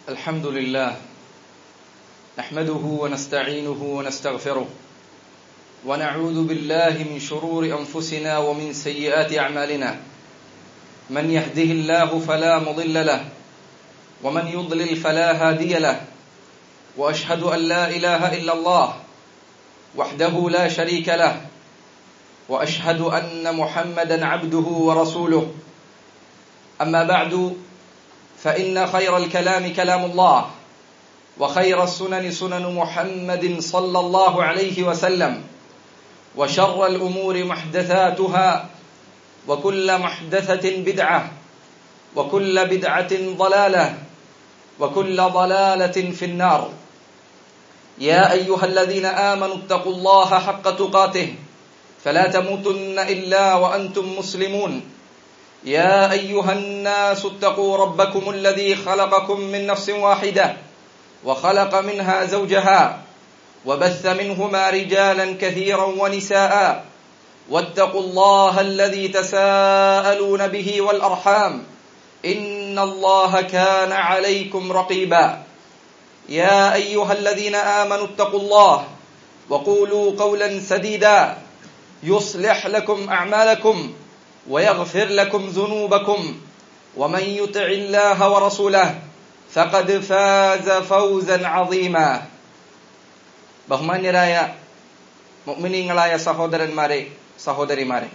الحمد لله نحمده ونستعينه ونستغفره ونعوذ بالله من شرور انفسنا ومن سيئات اعمالنا من يهده الله فلا مضل له ومن يضلل فلا هادي له واشهد ان لا اله الا الله وحده لا شريك له واشهد ان محمدا عبده ورسوله اما بعد فان خير الكلام كلام الله وخير السنن سنن محمد صلى الله عليه وسلم وشر الامور محدثاتها وكل محدثه بدعه وكل بدعه ضلاله وكل ضلاله في النار يا ايها الذين امنوا اتقوا الله حق تقاته فلا تموتن الا وانتم مسلمون يا ايها الناس اتقوا ربكم الذي خلقكم من نفس واحده وخلق منها زوجها وبث منهما رجالا كثيرا ونساء واتقوا الله الذي تساءلون به والارحام ان الله كان عليكم رقيبا يا ايها الذين امنوا اتقوا الله وقولوا قولا سديدا يصلح لكم اعمالكم ويغفر لكم ذنوبكم ومن يطع الله ورسوله فقد فاز فوزا عظيما ബഹുമാന്യരായ മുഅ്മിനീങ്ങളായ സഹോദരന്മാരെ സഹോദരിമാരെ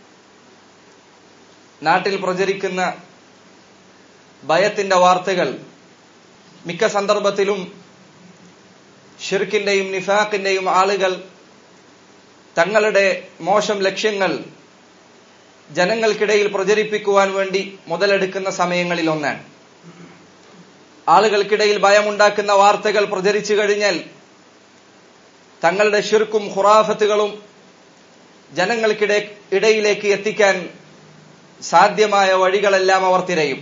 നാട്ടിൽ പ്രചരിക്കുന്ന ഭയത്തിന്റെ വാർത്തകൾ മിക്ക സന്ദർഭത്തിലും ഷിർക്കിന്റെയും നിഫാഖിന്റെയും ആളുകൾ തങ്ങളുടെ മോശം ലക്ഷ്യങ്ങൾ ജനങ്ങൾക്കിടയിൽ പ്രചരിപ്പിക്കുവാൻ വേണ്ടി മുതലെടുക്കുന്ന സമയങ്ങളിൽ ഒന്നാണ് ആളുകൾക്കിടയിൽ ഭയമുണ്ടാക്കുന്ന വാർത്തകൾ പ്രചരിച്ചു കഴിഞ്ഞാൽ തങ്ങളുടെ ഷിർക്കും ഖുറാഫത്തുകളും ജനങ്ങൾക്കിടെ ഇടയിലേക്ക് എത്തിക്കാൻ സാധ്യമായ വഴികളെല്ലാം അവർ തിരയും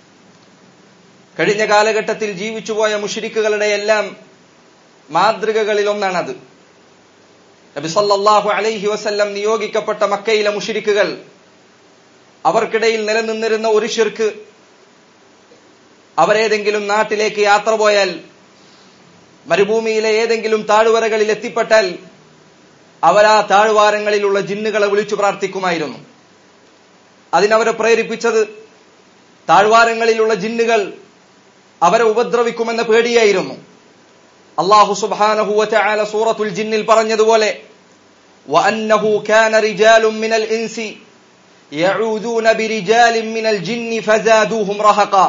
കഴിഞ്ഞ കാലഘട്ടത്തിൽ ജീവിച്ചുപോയ മുഷിരിക്കുകളുടെ എല്ലാം മാതൃകകളിൽ ഒന്നാണത് നബി സല്ലല്ലാഹു അലൈഹി വസല്ലം നിയോഗിക്കപ്പെട്ട മക്കയിലെ മുഷിരിക്കുകൾ അവർക്കിടയിൽ നിലനിന്നിരുന്ന ഒരു ഷിർക്ക് അവരേതെങ്കിലും നാട്ടിലേക്ക് യാത്ര പോയാൽ മരുഭൂമിയിലെ ഏതെങ്കിലും താഴ്വരകളിൽ എത്തിപ്പെട്ടാൽ അവരാ താഴ്വാരങ്ങളിലുള്ള ജിന്നുകളെ വിളിച്ചു പ്രാർത്ഥിക്കുമായിരുന്നു അതിനവരെ പ്രേരിപ്പിച്ചത് താഴ്വാരങ്ങളിലുള്ള ജിന്നുകൾ അവരെ ഉപദ്രവിക്കുമെന്ന പേടിയായിരുന്നു അള്ളാഹു സുബാനഹുല സൂറത്തുൽ ജിന്നിൽ പറഞ്ഞതുപോലെ وأنه كان رجال من الإنس يعوذون برجال من الجن فزادوهم رهقا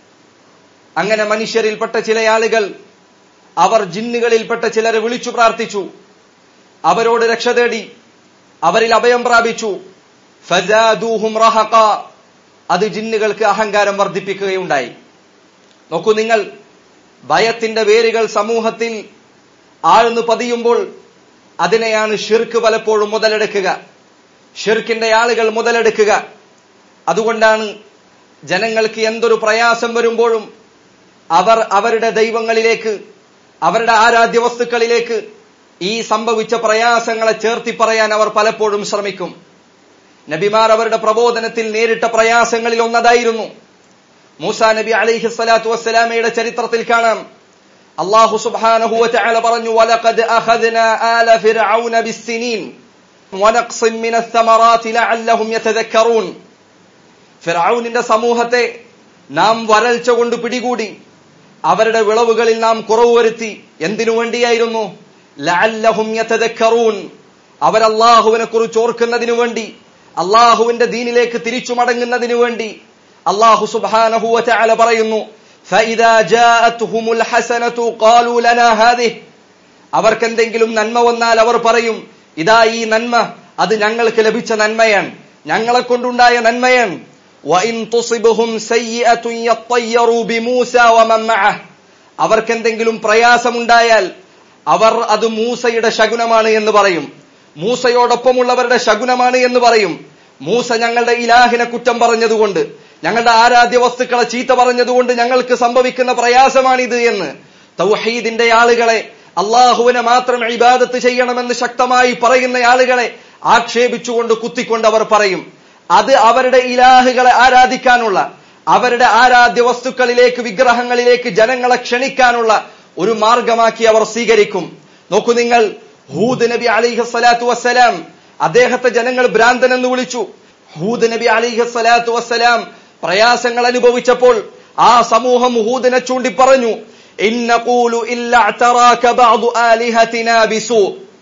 അങ്ങനെ മനുഷ്യരിൽപ്പെട്ട ചില ആളുകൾ അവർ ജിന്നുകളിൽപ്പെട്ട ചിലരെ വിളിച്ചു പ്രാർത്ഥിച്ചു അവരോട് രക്ഷ തേടി അവരിൽ അഭയം പ്രാപിച്ചു ഫജാദൂഹും റഹഖ അത് ജിന്നുകൾക്ക് അഹങ്കാരം വർദ്ധിപ്പിക്കുകയുണ്ടായി നോക്കൂ നിങ്ങൾ ഭയത്തിന്റെ വേരുകൾ സമൂഹത്തിൽ ആഴ്ന്നു പതിയുമ്പോൾ അതിനെയാണ് ഷിർക്ക് പലപ്പോഴും മുതലെടുക്കുക ഷിർക്കിന്റെ ആളുകൾ മുതലെടുക്കുക അതുകൊണ്ടാണ് ജനങ്ങൾക്ക് എന്തൊരു പ്രയാസം വരുമ്പോഴും അവർ അവരുടെ ദൈവങ്ങളിലേക്ക് അവരുടെ ആരാധ്യ വസ്തുക്കളിലേക്ക് ഈ സംഭവിച്ച പ്രയാസങ്ങളെ ചേർത്തി പറയാൻ അവർ പലപ്പോഴും ശ്രമിക്കും നബിമാർ അവരുടെ പ്രബോധനത്തിൽ നേരിട്ട പ്രയാസങ്ങളിൽ ഒന്നതായിരുന്നു മൂസ നബി അലൈഹി സ്വലാത്തു വസ്സലാമയുടെ ചരിത്രത്തിൽ കാണാം അള്ളാഹു സുബ്ഹാനഹു വതആല പറഞ്ഞു വലഖദ് അഖദ്നാ ആല ഫിർഔന ബിസ്സിനീൻ വനഖ്സിൻ മിനസ് സമറാത്തി ലഅല്ലഹും യതദക്കറൂൻ ഫിർഔനിന്റെ സമൂഹത്തെ നാം വരൾച്ച കൊണ്ട് പിടികൂടി അവരുടെ വിളവുകളിൽ നാം കുറവ് വരുത്തി എന്തിനു വേണ്ടിയായിരുന്നു ലഅല്ലഹും യതദക്കറൂൻ അവർ അള്ളാഹുവിനെ കുറിച്ച് ഓർക്കുന്നതിനു വേണ്ടി അള്ളാഹുവിന്റെ ദീനിലേക്ക് തിരിച്ചു മടങ്ങുന്നതിനു വേണ്ടി അള്ളാഹു സുബ്ഹാനഹു വതആല പറയുന്നു فإذا جاءتهم الحسنة قالوا لنا هذه അവർക്ക് എന്തെങ്കിലും നന്മ വന്നാൽ അവർ പറയും ഇതാ ഈ നന്മ അത് ഞങ്ങൾക്ക് ലഭിച്ച നന്മയാണ് ഞങ്ങളെ കൊണ്ടുണ്ടായ നന്മയാണ് وإن تصبهم سيئة يطيروا بموسى ومن معه അവർക്ക് എന്തെങ്കിലും പ്രയാസമുണ്ടായാൽ അവർ അത് മൂസയുടെ ശകുനമാണ് എന്ന് പറയും മൂസയോടൊപ്പമുള്ളവരുടെ ശകുനമാണ് എന്ന് പറയും മൂസ ഞങ്ങളുടെ ഇലാഹിനെ കുറ്റം പറഞ്ഞതുകൊണ്ട് ഞങ്ങളുടെ ആരാധ്യ വസ്തുക്കളെ ചീത്ത പറഞ്ഞതുകൊണ്ട് ഞങ്ങൾക്ക് സംഭവിക്കുന്ന പ്രയാസമാണിത് എന്ന് തൗഹീദിന്റെ ആളുകളെ അള്ളാഹുവിനെ മാത്രം ഇബാദത്ത് ചെയ്യണമെന്ന് ശക്തമായി പറയുന്ന ആളുകളെ ആക്ഷേപിച്ചുകൊണ്ട് കുത്തിക്കൊണ്ട് അവർ പറയും അത് അവരുടെ ഇലാഹുകളെ ആരാധിക്കാനുള്ള അവരുടെ ആരാധ്യ വസ്തുക്കളിലേക്ക് വിഗ്രഹങ്ങളിലേക്ക് ജനങ്ങളെ ക്ഷണിക്കാനുള്ള ഒരു മാർഗമാക്കി അവർ സ്വീകരിക്കും നോക്കൂ നിങ്ങൾ ഹൂദ് നബി അലിഹ സ്വലാത്തു വസ്സലാം അദ്ദേഹത്തെ ജനങ്ങൾ ഭ്രാന്തൻ എന്ന് വിളിച്ചു ഹൂദ് നബി അലിഹ സ്വലാത്തു വസ്സലാം പ്രയാസങ്ങൾ അനുഭവിച്ചപ്പോൾ ആ സമൂഹം ഹൂദിനെ ചൂണ്ടി പറഞ്ഞു ഇന്നഖൂലു ഇല്ല അഅ്തറാക ബഅദു ആലിഹതിനാ ബിസൂ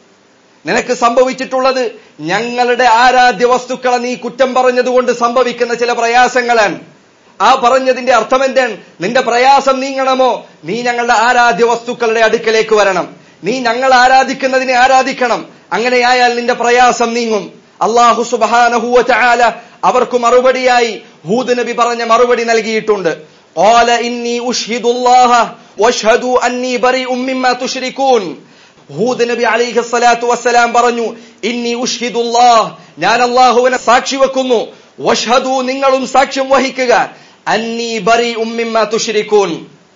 നിനക്ക് സംഭവിച്ചിട്ടുള്ളത് ഞങ്ങളുടെ ആരാധ്യ വസ്തുക്കളെ നീ കുറ്റം പറഞ്ഞതുകൊണ്ട് സംഭവിക്കുന്ന ചില പ്രയാസങ്ങളാണ് ആ പറഞ്ഞതിന്റെ അർത്ഥം എന്താണ് നിന്റെ പ്രയാസം നീങ്ങണമോ നീ ഞങ്ങളുടെ ആരാധ്യ വസ്തുക്കളുടെ അടുക്കലേക്ക് വരണം നീ ഞങ്ങൾ ആരാധിക്കുന്നതിനെ ആരാധിക്കണം അങ്ങനെയായാൽ നിന്റെ പ്രയാസം നീങ്ങും അള്ളാഹു സുബാനഹുവ ചാല അവർക്ക് മറുപടിയായി ഹൂദ് നബി പറഞ്ഞ മറുപടി നൽകിയിട്ടുണ്ട് قال إني أشهد الله واشهدوا أني بريء مما تشركون ഹൂദ് നബി അലൈഹി സ്വലാത്തു വസ്സലാം പറഞ്ഞു ഇന്നി ഉഷ്ഹിദുല്ലാഹ് ഞാൻ അള്ളാഹുവിനെ സാക്ഷി വെക്കുന്നു വഷ്ഹദു നിങ്ങളും സാക്ഷ്യം വഹിക്കുക അന്നി ബറി ഉമ്മിമ്മ തുഷിരിക്കൂൻ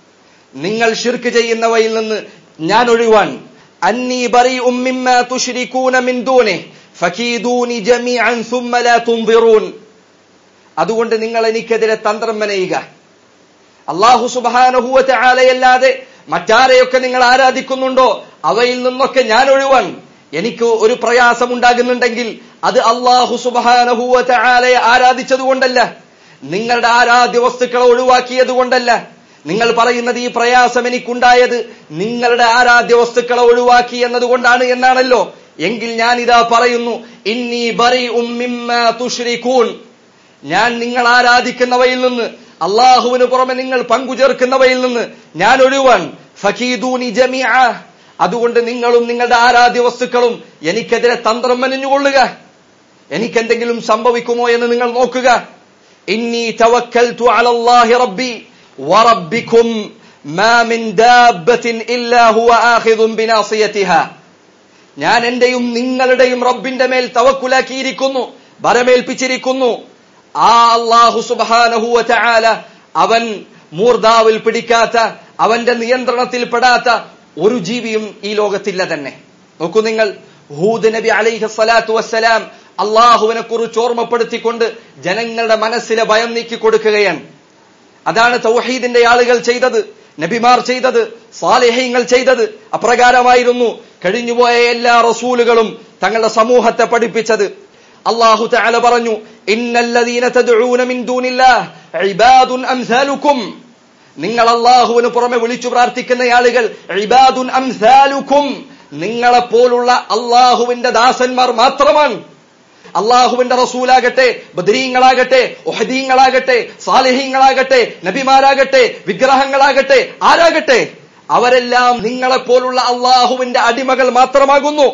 നിങ്ങൾ ഷിർക്ക് ചെയ്യുന്നവയിൽ നിന്ന് ഞാൻ ഒഴിവാൻ അന്നി ബറി ഉമ്മിമ്മ തുഷിരിക്കൂന മിൻ ദൂനെ ഫകീദൂനി ജമീഅൻ സുമ്മ ലാ തുൻദിറൂൻ അതുകൊണ്ട് നിങ്ങൾ എനിക്കെതിരെ തന്ത്രം മെനയുക അള്ളാഹു സുബാനഹുവ ആലയല്ലാതെ മറ്റാരെയൊക്കെ നിങ്ങൾ ആരാധിക്കുന്നുണ്ടോ അവയിൽ നിന്നൊക്കെ ഞാൻ ഒഴിവാൻ എനിക്ക് ഒരു പ്രയാസം ഉണ്ടാകുന്നുണ്ടെങ്കിൽ അത് അള്ളാഹു സുബാനഹുവ ആലയെ ആരാധിച്ചതുകൊണ്ടല്ല നിങ്ങളുടെ ആരാധ്യ വസ്തുക്കളെ ഒഴിവാക്കിയത് കൊണ്ടല്ല നിങ്ങൾ പറയുന്നത് ഈ പ്രയാസം എനിക്കുണ്ടായത് നിങ്ങളുടെ ആരാധ്യ വസ്തുക്കളെ ഒഴിവാക്കി എന്നതുകൊണ്ടാണ് എന്നാണല്ലോ എങ്കിൽ ഞാൻ ഇതാ പറയുന്നു ഇന്നി ബറി ഉമ്മിമ്മ തുഷ്രിക്കൂൻ ഞാൻ നിങ്ങൾ ആരാധിക്കുന്നവയിൽ നിന്ന് അള്ളാഹുവിന് പുറമെ നിങ്ങൾ പങ്കുചേർക്കുന്നവയിൽ നിന്ന് ഞാൻ ഒഴിവാൻ ഫഖീദൂനി ജമിഅ അതുകൊണ്ട് നിങ്ങളും നിങ്ങളുടെ ആരാധ്യ വസ്തുക്കളും എനിക്കെതിരെ തന്ത്രം മെനഞ്ഞുകൊള്ളുക എനിക്കെന്തെങ്കിലും സംഭവിക്കുമോ എന്ന് നിങ്ങൾ നോക്കുക ഇന്നി തവക്കൽതു അലല്ലാഹി റബ്ബി വറബ്ബിക്കും മാ മിൻ ദാബത്തിൻ ഇല്ലാ ഹുവ ആഖിദുൻ ബിനാസിയതിഹാ ഞാൻ എന്റെയും നിങ്ങളുടെയും റബ്ബിന്റെ മേൽ തവക്കുലാക്കിയിരിക്കുന്നു ഭരമേൽപ്പിച്ചിരിക്കുന്നു ആ അള്ളാഹു സുബാനഹുവ ചാല അവൻ മൂർദാവിൽ പിടിക്കാത്ത അവന്റെ നിയന്ത്രണത്തിൽ പെടാത്ത ഒരു ജീവിയും ഈ ലോകത്തില്ല തന്നെ നോക്കൂ നിങ്ങൾ ഹൂദ് നബി അലൈഹി സ്വലാത്തു വസ്സലാം അള്ളാഹുവിനെ കുറിച്ച് ഓർമ്മപ്പെടുത്തിക്കൊണ്ട് ജനങ്ങളുടെ മനസ്സിലെ ഭയം നീക്കി കൊടുക്കുകയാണ് അതാണ് തൗഹീദിന്റെ ആളുകൾ ചെയ്തത് നബിമാർ ചെയ്തത് സാലിഹ്യങ്ങൾ ചെയ്തത് അപ്രകാരമായിരുന്നു കഴിഞ്ഞുപോയ എല്ലാ റസൂലുകളും തങ്ങളുടെ സമൂഹത്തെ പഠിപ്പിച്ചത് അള്ളാഹു തആല പറഞ്ഞു ഇന്നല്ലദീന തദ്ഊന മിൻ ദൂനില്ലാഹ് ഇബാദുൻ അംസാലുക്കും നിങ്ങൾ അള്ളാഹുവിന് പുറമെ വിളിച്ചു പ്രാർത്ഥിക്കുന്ന ആളുകൾ ഇബാദുൻ അംസാലുക്കും നിങ്ങളെ പോലുള്ള അള്ളാഹുവിന്റെ ദാസന്മാർ മാത്രമാണ് അള്ളാഹുവിന്റെ റസൂലാകട്ടെ ബദരീങ്ങളാകട്ടെ ഒഹദീങ്ങളാകട്ടെ സാലിഹീങ്ങളാകട്ടെ നബിമാരാകട്ടെ വിഗ്രഹങ്ങളാകട്ടെ ആരാകട്ടെ അവരെല്ലാം നിങ്ങളെ പോലുള്ള അള്ളാഹുവിന്റെ അടിമകൾ മാത്രമാകുന്നു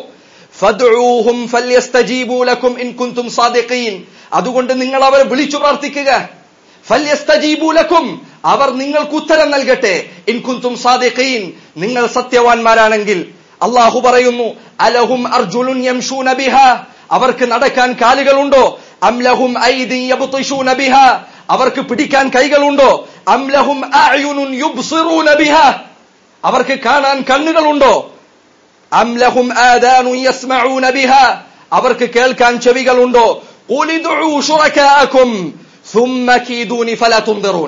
ഫദ്ഊഹും ഫല്യസ്തജീബൂ ലക്കും ഇൻ കുൻതും സാദിഖീൻ അതുകൊണ്ട് നിങ്ങൾ അവരെ വിളിച്ചു പ്രാർത്ഥിക്കുക ഫല്യസ്തജീബൂ ലക്കും അവർ നിങ്ങൾക്ക് ഉത്തരം നൽകട്ടെ ഇൻ കുൻതും സാദിഖീൻ നിങ്ങൾ സത്യവാൻമാരാണെങ്കിൽ അള്ളാഹു പറയുന്നു അലഹും അർജുലുൻ യംശൂന ബിഹ അവർക്ക് നടക്കാൻ കാലുകളുണ്ടോ അംലഹും ഐദി യബ്തിഷൂന ബിഹ അവർക്ക് പിടിക്കാൻ കൈകളുണ്ടോ അംലഹും അഅയുനുൻ യുബ്സിറൂന ബിഹ അവർക്ക് കാണാൻ കണ്ണുകളുണ്ടോ അംലഹും ആദാനു യസ്മഊന ബിഹ അവർക്ക് കേൾക്കാൻ ചെവികളുണ്ടോ ഖുലിദുഉ ശുറകാഅകും ثم കീദൂനി ഫലാ തുൻദിറൂൻ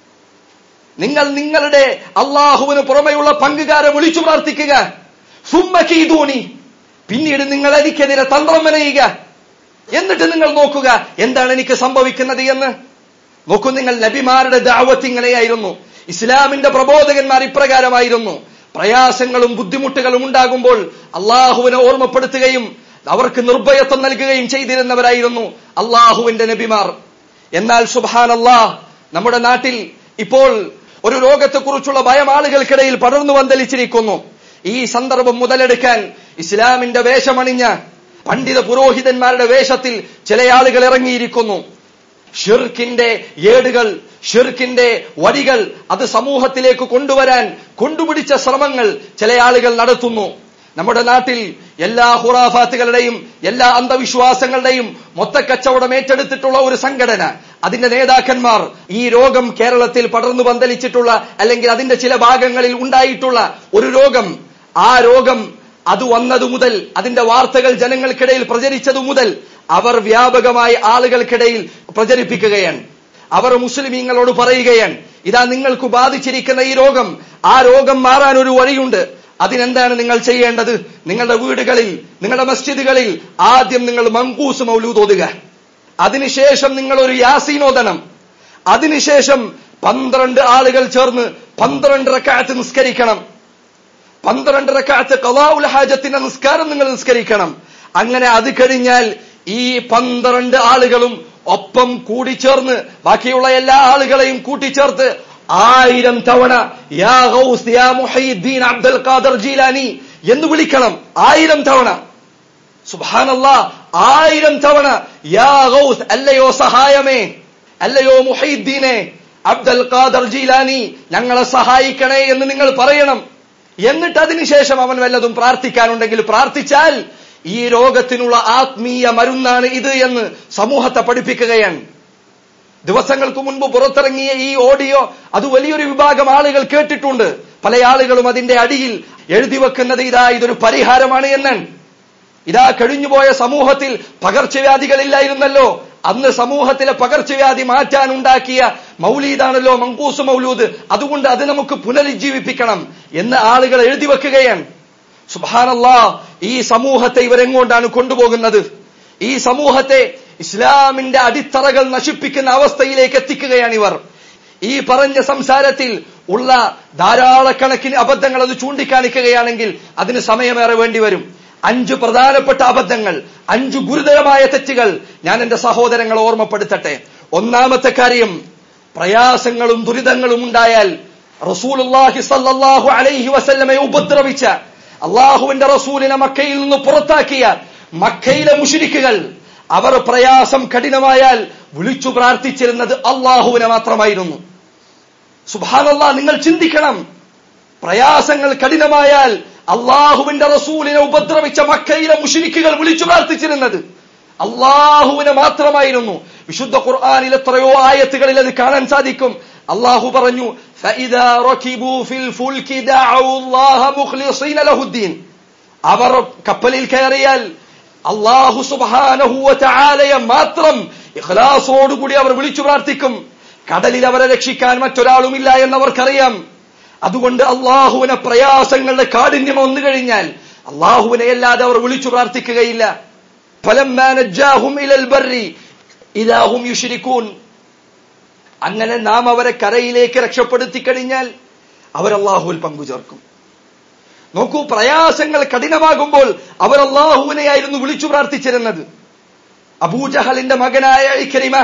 നിങ്ങൾ നിങ്ങളുടെ അള്ളാഹുവിന് പുറമെയുള്ള പങ്കുകാരെ വിളിച്ചു പ്രാർത്ഥിക്കുക സുമ്മ കീദൂനി പിന്നീട് നിങ്ങൾ എനിക്കെതിരെ തന്ത്രം മെനയുക എന്നിട്ട് നിങ്ങൾ നോക്കുക എന്താണ് എനിക്ക് സംഭവിക്കുന്നത് എന്ന് നോക്കൂ നിങ്ങൾ നബിമാരുടെ ദാവത്ത് ഇങ്ങനെയായിരുന്നു ഇസ്ലാമിന്റെ പ്രബോധകന്മാർ ഇപ്രകാരമായിരുന്നു പ്രയാസങ്ങളും ബുദ്ധിമുട്ടുകളും ഉണ്ടാകുമ്പോൾ അള്ളാഹുവിനെ ഓർമ്മപ്പെടുത്തുകയും അവർക്ക് നിർഭയത്വം നൽകുകയും ചെയ്തിരുന്നവരായിരുന്നു അള്ളാഹുവിന്റെ നബിമാർ എന്നാൽ സുബാൻ അള്ളാഹ് നമ്മുടെ നാട്ടിൽ ഇപ്പോൾ ഒരു രോഗത്തെക്കുറിച്ചുള്ള ഭയം ആളുകൾക്കിടയിൽ പടർന്നു വന്തലിച്ചിരിക്കുന്നു ഈ സന്ദർഭം മുതലെടുക്കാൻ ഇസ്ലാമിന്റെ വേഷമണിഞ്ഞ പണ്ഡിത പുരോഹിതന്മാരുടെ വേഷത്തിൽ ചില ആളുകൾ ഇറങ്ങിയിരിക്കുന്നു ഷിർക്കിന്റെ ഏടുകൾ ഷിർക്കിന്റെ വടികൾ അത് സമൂഹത്തിലേക്ക് കൊണ്ടുവരാൻ കൊണ്ടുപിടിച്ച ശ്രമങ്ങൾ ചില ആളുകൾ നടത്തുന്നു നമ്മുടെ നാട്ടിൽ എല്ലാ ഹുറാഫാത്തുകളുടെയും എല്ലാ അന്ധവിശ്വാസങ്ങളുടെയും മൊത്തക്കച്ചവടം ഏറ്റെടുത്തിട്ടുള്ള ഒരു സംഘടന അതിന്റെ നേതാക്കന്മാർ ഈ രോഗം കേരളത്തിൽ പടർന്നു പന്തലിച്ചിട്ടുള്ള അല്ലെങ്കിൽ അതിന്റെ ചില ഭാഗങ്ങളിൽ ഉണ്ടായിട്ടുള്ള ഒരു രോഗം ആ രോഗം അത് വന്നതു മുതൽ അതിന്റെ വാർത്തകൾ ജനങ്ങൾക്കിടയിൽ പ്രചരിച്ചതു മുതൽ അവർ വ്യാപകമായി ആളുകൾക്കിടയിൽ പ്രചരിപ്പിക്കുകയാണ് അവർ മുസ്ലിമീങ്ങളോട് പറയുകയാണ് ഇതാ നിങ്ങൾക്ക് ബാധിച്ചിരിക്കുന്ന ഈ രോഗം ആ രോഗം മാറാൻ ഒരു വഴിയുണ്ട് അതിനെന്താണ് നിങ്ങൾ ചെയ്യേണ്ടത് നിങ്ങളുടെ വീടുകളിൽ നിങ്ങളുടെ മസ്ജിദുകളിൽ ആദ്യം നിങ്ങൾ മങ്കൂസ് മൗലൂദ് ഓതുക അതിനുശേഷം നിങ്ങൾ ഒരു യാസീനോദനം അതിനുശേഷം പന്ത്രണ്ട് ആളുകൾ ചേർന്ന് പന്ത്രണ്ട് റക്കാത്ത് നിസ്കരിക്കണം പന്ത്രണ്ട് റക്കാത്ത് കലാഉൽ ഹാജത്തിന്റെ നിസ്കാരം നിങ്ങൾ നിസ്കരിക്കണം അങ്ങനെ അത് കഴിഞ്ഞാൽ ഈ പന്ത്രണ്ട് ആളുകളും ഒപ്പം കൂടിച്ചേർന്ന് ബാക്കിയുള്ള എല്ലാ ആളുകളെയും കൂട്ടിച്ചേർത്ത് ആയിരം തവണ യാ ഗൗസ് യാ മുഹയ്യിദ്ദീൻ അബ്ദുൽ ഖാദർ ജീലാനി എന്ന് വിളിക്കണം ആയിരം തവണ സുബ്ഹാനല്ലാ ആയിരം തവണ യാ ഗൗസ് അല്ലയോ സഹായമേ അല്ലയോ മുഹയ്യിദ്ദീനെ അബ്ദുൽ ഖാദർ ജീലാനി ഞങ്ങളെ സഹായിക്കണേ എന്ന് നിങ്ങൾ പറയണം എന്നിട്ട് അതിനുശേഷം അവൻ വല്ലതും പ്രാർത്ഥിക്കാനുണ്ടെങ്കിൽ പ്രാർത്ഥിച്ചാൽ ഈ രോഗത്തിനുള്ള ആത്മീയ മരുന്നാണ് ഇത് എന്ന് സമൂഹത്തെ പഠിപ്പിക്കുകയാണ് ദിവസങ്ങൾക്ക് മുൻപ് പുറത്തിറങ്ങിയ ഈ ഓഡിയോ അത് വലിയൊരു വിഭാഗം ആളുകൾ കേട്ടിട്ടുണ്ട് പല ആളുകളും അതിന്റെ അടിയിൽ എഴുതി വെക്കുന്നത് ഇതാ ഇതൊരു പരിഹാരമാണ് എന്നാണ് ഇതാ കഴിഞ്ഞുപോയ സമൂഹത്തിൽ പകർച്ചവ്യാധികളില്ലായിരുന്നല്ലോ അന്ന് സമൂഹത്തിലെ പകർച്ചവ്യാധി മാറ്റാൻ ഉണ്ടാക്കിയ മൗലീദാണല്ലോ മങ്കൂസ് മൗലൂദ് അതുകൊണ്ട് അത് നമുക്ക് പുനരുജ്ജീവിപ്പിക്കണം എന്ന് ആളുകൾ എഴുതി വെക്കുകയാണ് സുബാനല്ലാ ഈ സമൂഹത്തെ ഇവരെങ്ങോട്ടാണ് കൊണ്ടുപോകുന്നത് ഈ സമൂഹത്തെ ഇസ്ലാമിന്റെ അടിത്തറകൾ നശിപ്പിക്കുന്ന അവസ്ഥയിലേക്ക് എത്തിക്കുകയാണ് ഇവർ ഈ പറഞ്ഞ സംസാരത്തിൽ ഉള്ള ധാരാളക്കണക്കിന് അബദ്ധങ്ങൾ അത് ചൂണ്ടിക്കാണിക്കുകയാണെങ്കിൽ അതിന് സമയമേറെ വേണ്ടി വരും അഞ്ച് പ്രധാനപ്പെട്ട അബദ്ധങ്ങൾ അഞ്ചു ഗുരുതരമായ തെറ്റുകൾ ഞാൻ എന്റെ സഹോദരങ്ങളെ ഓർമ്മപ്പെടുത്തട്ടെ ഒന്നാമത്തെ കാര്യം പ്രയാസങ്ങളും ദുരിതങ്ങളും ഉണ്ടായാൽ റസൂലുള്ളാഹി സല്ലല്ലാഹു അലൈഹി വസല്ലമയെ ഉപദ്രവിച്ച അള്ളാഹുവിന്റെ റസൂലിനെ മക്കയിൽ നിന്ന് പുറത്താക്കിയ മക്കയിലെ മുഷിരിക്കുകൾ അവർ പ്രയാസം കഠിനമായാൽ വിളിച്ചു പ്രാർത്ഥിച്ചിരുന്നത് അള്ളാഹുവിനെ മാത്രമായിരുന്നു സുബാനല്ലാ നിങ്ങൾ ചിന്തിക്കണം പ്രയാസങ്ങൾ കഠിനമായാൽ അള്ളാഹുവിന്റെ റസൂലിനെ ഉപദ്രവിച്ച മക്കയിലെ മുഷിരിക്കുകൾ വിളിച്ചു പ്രാർത്ഥിച്ചിരുന്നത് അള്ളാഹുവിനെ മാത്രമായിരുന്നു വിശുദ്ധ ഖുർആാനിൽ എത്രയോ ആയത്തുകളിൽ അത് കാണാൻ സാധിക്കും അള്ളാഹു പറഞ്ഞു فَإِذَا رَكِبُوا فِي الْفُلْكِ دَعَوُا اللَّهَ مُخْلِصِينَ لَهُ الدِّينَ അവർ കപ്പലിൽ കയറിയാൽ അള്ളാഹു സുബാനഹുവ ചാലയെ മാത്രം ഇഖ്ലാസോടുകൂടി അവർ വിളിച്ചു പ്രാർത്ഥിക്കും കടലിൽ അവരെ രക്ഷിക്കാൻ മറ്റൊരാളുമില്ല എന്നവർക്കറിയാം അതുകൊണ്ട് അള്ളാഹുവിനെ പ്രയാസങ്ങളുടെ കാഠിന്യം വന്നു കഴിഞ്ഞാൽ അള്ളാഹുവിനെ അല്ലാതെ അവർ വിളിച്ചു പ്രാർത്ഥിക്കുകയില്ല فَلَمَّا نَجَّاهُمْ إِلَى الْبَرِّ إِذَا هُمْ يُشْرِكُونَ അങ്ങനെ നാം അവരെ കരയിലേക്ക് രക്ഷപ്പെടുത്തി കഴിഞ്ഞാൽ അവർ അള്ളാഹുവിൽ പങ്കുചേർക്കും നോക്കൂ പ്രയാസങ്ങൾ കഠിനമാകുമ്പോൾ അവർ അള്ളാഹുവിനെയായിരുന്നു വിളിച്ചു പ്രാർത്ഥിച്ചിരുന്നത് അബൂജഹലിന്റെ മകനായ ഇക്കരിമ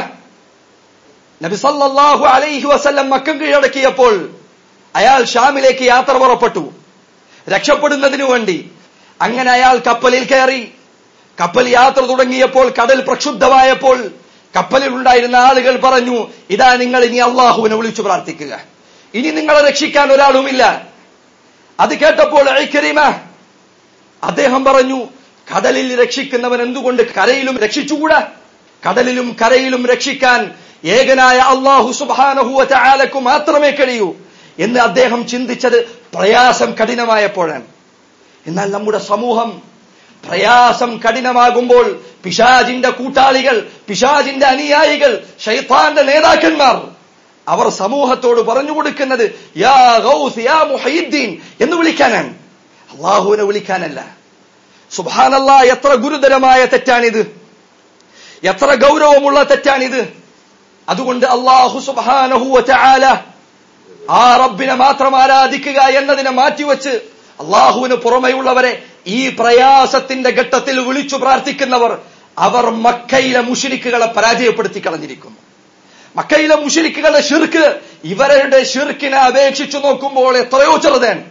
നബി സല്ലല്ലാഹു അലൈഹി വസല്ലം മക്കം കീഴടക്കിയപ്പോൾ അയാൾ ഷാമിലേക്ക് യാത്ര പുറപ്പെട്ടു രക്ഷപ്പെടുന്നതിനു വേണ്ടി അങ്ങനെ അയാൾ കപ്പലിൽ കയറി കപ്പൽ യാത്ര തുടങ്ങിയപ്പോൾ കടൽ പ്രക്ഷുബ്ധമായപ്പോൾ കപ്പലിൽ ഉണ്ടായിരുന്ന ആളുകൾ പറഞ്ഞു ഇതാ നിങ്ങൾ ഇനി അള്ളാഹുവിനെ വിളിച്ചു പ്രാർത്ഥിക്കുക ഇനി നിങ്ങളെ രക്ഷിക്കാൻ ഒരാളുമില്ല അത് കേട്ടപ്പോൾ ഐക്കരിമ അദ്ദേഹം പറഞ്ഞു കടലിൽ രക്ഷിക്കുന്നവൻ എന്തുകൊണ്ട് കരയിലും രക്ഷിച്ചുകൂടാ കടലിലും കരയിലും രക്ഷിക്കാൻ ഏകനായ അള്ളാഹു സുബാനഹുവ ചാലക്കു മാത്രമേ കഴിയൂ എന്ന് അദ്ദേഹം ചിന്തിച്ചത് പ്രയാസം കഠിനമായപ്പോഴാണ് എന്നാൽ നമ്മുടെ സമൂഹം പ്രയാസം കഠിനമാകുമ്പോൾ പിശാജിന്റെ കൂട്ടാളികൾ പിശാജിന്റെ അനുയായികൾ ഷൈത്താന്റെ നേതാക്കന്മാർ അവർ സമൂഹത്തോട് പറഞ്ഞു കൊടുക്കുന്നത് യാ ഗൗസ് യാ മുഹീദ്ദീൻ എന്ന് വിളിക്കാനാണ് അള്ളാഹുവിനെ വിളിക്കാനല്ല സുബാനല്ലാ എത്ര ഗുരുതരമായ തെറ്റാണിത് എത്ര ഗൗരവമുള്ള തെറ്റാണിത് അതുകൊണ്ട് അള്ളാഹു സുബാനഹുവ ചാല ആ റബ്ബിനെ മാത്രം ആരാധിക്കുക എന്നതിനെ മാറ്റിവെച്ച് അള്ളാഹുവിന് പുറമെയുള്ളവരെ ഈ പ്രയാസത്തിന്റെ ഘട്ടത്തിൽ വിളിച്ചു പ്രാർത്ഥിക്കുന്നവർ അവർ മക്കയിലെ മുഷിരിക്കുകളെ പരാജയപ്പെടുത്തി കളഞ്ഞിരിക്കുന്നു മക്കയിലെ മുഷിരിക്കുകളുടെ ഷിർക്ക് ഇവരുടെ ഷിർക്കിനെ അപേക്ഷിച്ചു നോക്കുമ്പോൾ എത്രയോ ചെറുതാണ്